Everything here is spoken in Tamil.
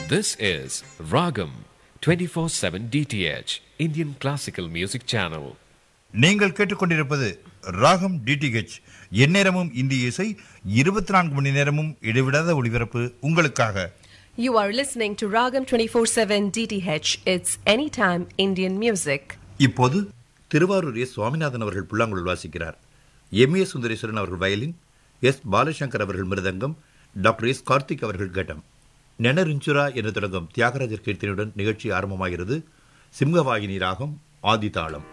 This is Ragam 24/7 DTH Indian Classical Music Channel. நீங்கள் கேட்டுக்கொண்டிருப்பது ராகம் டிடிஹெச் எந்நேரமும் இந்திய இசை இருபத்தி நான்கு மணி நேரமும் இடைவிடாத ஒளிபரப்பு உங்களுக்காக You are listening to Ragam 24/7 DTH. It's anytime Indian music. இப்போது திருவாரூர் எஸ் சுவாமிநாதன் அவர்கள் புல்லாங்குழல் வாசிக்கிறார் எம் ஏ சுந்தரேஸ்வரன் அவர்கள் வயலின் எஸ் பாலசங்கர் அவர்கள் மிருதங்கம் டாக்டர் எஸ் கார்த்திக் அவர்கள் கட்டம் நெனரிஞ்சுரா என்று தொடங்கும் தியாகராஜர் கீர்த்தனையுடன் நிகழ்ச்சி ஆரம்பமாகிறது சிம்ஹவாகினி ராகம் ஆதிதாளம்